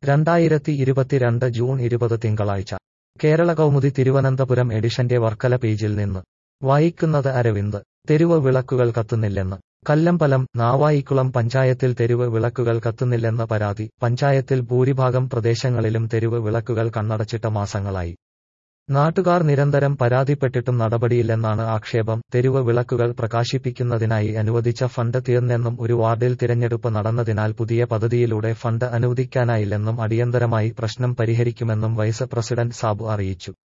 രണ്ടായിരത്തി ഇരുപത്തിരണ്ട് ജൂൺ ഇരുപത് തിങ്കളാഴ്ച കേരള കൗമുദി തിരുവനന്തപുരം എഡിഷന്റെ വർക്കല പേജിൽ നിന്ന് വായിക്കുന്നത് അരവിന്ദ് തെരുവ് വിളക്കുകൾ കത്തുന്നില്ലെന്ന് കല്ലമ്പലം നാവായിക്കുളം പഞ്ചായത്തിൽ തെരുവ് വിളക്കുകൾ കത്തുന്നില്ലെന്ന പരാതി പഞ്ചായത്തിൽ ഭൂരിഭാഗം പ്രദേശങ്ങളിലും തെരുവ് വിളക്കുകൾ കണ്ണടച്ചിട്ട മാസങ്ങളായി നാട്ടുകാർ നിരന്തരം പരാതിപ്പെട്ടിട്ടും നടപടിയില്ലെന്നാണ് ആക്ഷേപം തെരുവ് വിളക്കുകൾ പ്രകാശിപ്പിക്കുന്നതിനായി അനുവദിച്ച ഫണ്ട് തീർന്നെന്നും ഒരു വാർഡിൽ തിരഞ്ഞെടുപ്പ് നടന്നതിനാൽ പുതിയ പദ്ധതിയിലൂടെ ഫണ്ട് അനുവദിക്കാനായില്ലെന്നും അടിയന്തരമായി പ്രശ്നം പരിഹരിക്കുമെന്നും വൈസ് പ്രസിഡന്റ് സാബു അറിയിച്ചു